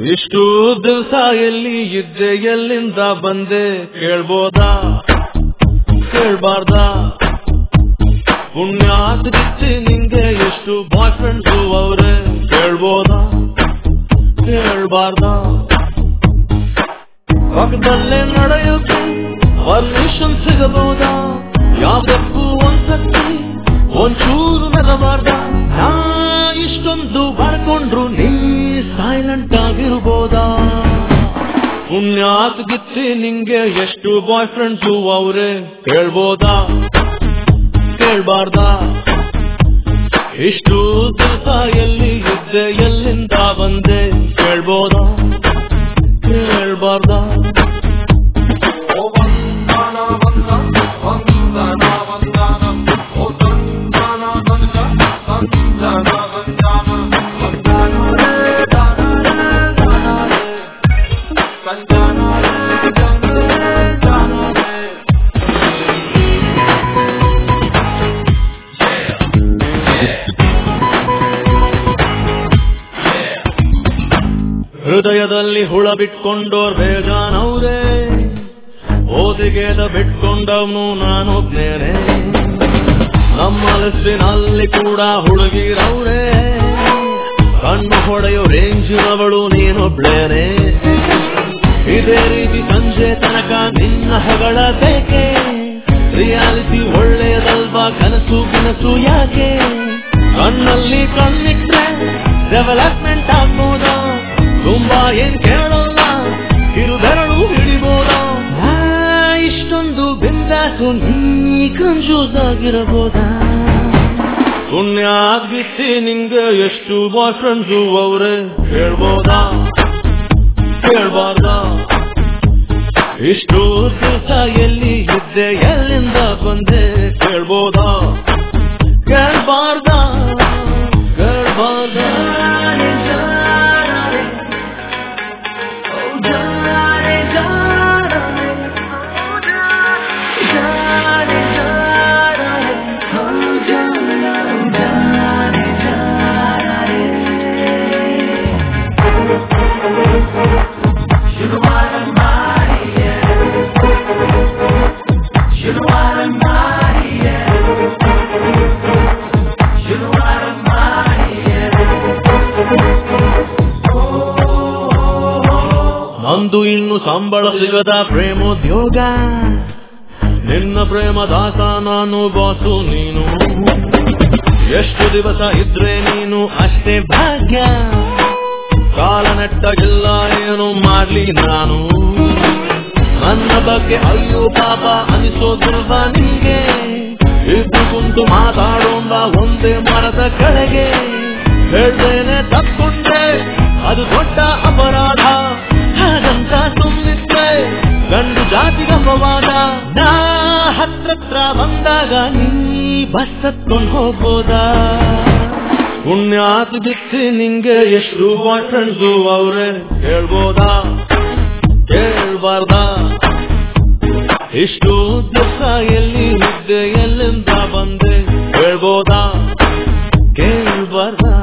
ಇಷ್ಟು ದಿವಸ ಎಲ್ಲಿ ಇದ್ದೆ ಎಲ್ಲಿಂದ ಬಂದೆ ಕೇಳ್ಬೋದಾ ಕೇಳ್ಬಾರ್ದ ಪುಣ್ಯಾತ್ರಿಚ್ಚಿ ನಿಂಗೆ ಎಷ್ಟು ಬಾಯ್ ಫ್ರೆಂಡ್ಸು ಅವ್ರೆ ಕೇಳ್ಬೋದಾ ಕೇಳ್ಬಾರ್ದ ಪಕ್ಕದಲ್ಲೇ ನಡೆಯೋಕೆ ಪರ್ಮಿಷನ್ ಸಿಗಬಹುದಾ ಯಾವಕ್ಕೂ ಒಂದ್ಸತಿ ಒಂಚೂರು ನಗಬಾರ್ದ ನಾ ಇಷ್ಟೊಂದು ಬರ್ಕೊಂಡ್ರು ನೀ ಸೈಲೆಂಟ್ ಆಗಿರ್ಬೋದಾ ಪುಣ್ಯಾತ್ ಗಿತ್ತಿ ನಿಂಗೆ ಎಷ್ಟು ಬಾಯ್ ಫ್ರೆಂಡ್ಸು ಅವ್ರೆ ಕೇಳ್ಬೋದಾ ಕೇಳ್ಬಾರ್ದ ಇಷ್ಟು ದಿವಸ ಎಲ್ಲಿ ಇದ್ದೆ ಎಲ್ಲಿಂದ ಬಂದೆ ಕೇಳ್ಬೋದಾ ಕೇಳ್ಬಾರ್ದ ಹೃದಯದಲ್ಲಿ ಹುಳ ಬಿಟ್ಕೊಂಡೋರ್ ಬೇಜಾನವ್ರೆ ಓದಿಗೆದ ಬಿಟ್ಕೊಂಡವ್ನು ನಾನೊಬ್ನೇನೆ ನಮ್ಮ ಲಿಸ್ಟಿನಲ್ಲಿ ಕೂಡ ಹುಡುಗಿರವ್ರೆ ಕಣ್ಣು ಹೊಡೆಯೋ ರೇಂಜಿನವಳು ನೀನೊಬ್ಳೇನೆ ಇದೇ ರೀತಿ ಸಂಜೆ ತನಕ ನಿನ್ನ ಹೆಗಳ ಬೇಕೆ ರಿಯಾಲಿಟಿ ಒಳ್ಳೆಯದಲ್ವಾ ಕನಸು ಕನಸು ಯಾಕೆ ಕಣ್ಣಲ್ಲಿ ಕಣ್ಣಿಟ್ರೆ ಡೆವಲಪ್ಮೆಂಟ್ ಆಗ್ಬೋದ ತುಂಬಾ ಏನ್ ಕೇಳೋಲ್ಲ ಕಿರುಬೆರಳು ಹಿಡಿಬೋದ ನಾ ಇಷ್ಟೊಂದು ಬಿಂದಾಸು ನೀ ಕನ್ಫ್ಯೂಸ್ ಆಗಿರಬಹುದಾ ಪುಣ್ಯ ಬಿತ್ತಿ ನಿಂಗೆ ಎಷ್ಟು ಬಾಯ್ ಫ್ರೆಂಡ್ಸು ಅವ್ರೆ ಕೇಳ್ಬೋದಾ ಕೇಳ್ಬಾರ್ದ ಇಷ್ಟು ದಿವಸ ಎಲ್ಲಿ ಇದ್ದೆ ಎಲ್ಲಿಂದ ಬಂದೆ ಕೇಳ್ಬೋದಾ ಕೇಳ್ಬಾರ್ದ ಕೇಳ್ಬಾರ್ದ ನಂದು ಇನ್ನು ಸಂಬಳ ಸಿಗದ ಪ್ರೇಮೋದ್ಯೋಗ ನಿನ್ನ ಪ್ರೇಮ ದಾಸ ನಾನು ಬಾಸು ನೀನು ಎಷ್ಟು ದಿವಸ ಇದ್ರೆ ನೀನು ಅಷ್ಟೇ ಭಾಗ್ಯ ಕಾಲ ನೆಟ್ಟಗಿಲ್ಲ ಏನು ಮಾಡ್ಲಿ ನಾನು ನನ್ನ ಬಗ್ಗೆ ಅಯ್ಯೋ ಪಾಪ ಅನಿಸೋದಿಲ್ವಾ ನಿಂಗೆ ಇದ್ದು ಕುಂತು ಮಾತಾಡೋಣ ಒಂದೇ ಮರದ ಕೆಳಗೆ ಹೇಳ್ದೇನೆ ತಪ್ಕೊಂಡೆ ಅದು ದೊಡ್ಡ ಅಪರಾಧ ಹಾಗಂತ ಸುಮ್ಮನಿದ್ರೆ ಗಂಡು ಜಾತಿಗ ಅಪವಾದ ನಾ ಹತ್ರತ್ರ ಬಂದಾಗ ನೀ ಬಸ್ ಹತ್ಕೊಂಡು ಹೋಗ್ಬೋದಾ ಪುಣ್ಯಾತ್ ಬಿತ್ತಿ ನಿಂಗೆ ಎಷ್ಟು ಬಾಯ್ ಫ್ರೆಂಡ್ಸು ಅವ್ರೆ ಹೇಳ್ಬೋದಾ ಕೇಳ್ಬಾರ್ದ ಇಷ್ಟು ದಿವಸ ಎಲ್ಲಿ ಇದ್ದೆ ಎಲ್ಲಿಂದ ಬಂದೆ ಹೇಳ್ಬೋದಾ ಕೇಳ್ಬಾರ್ದ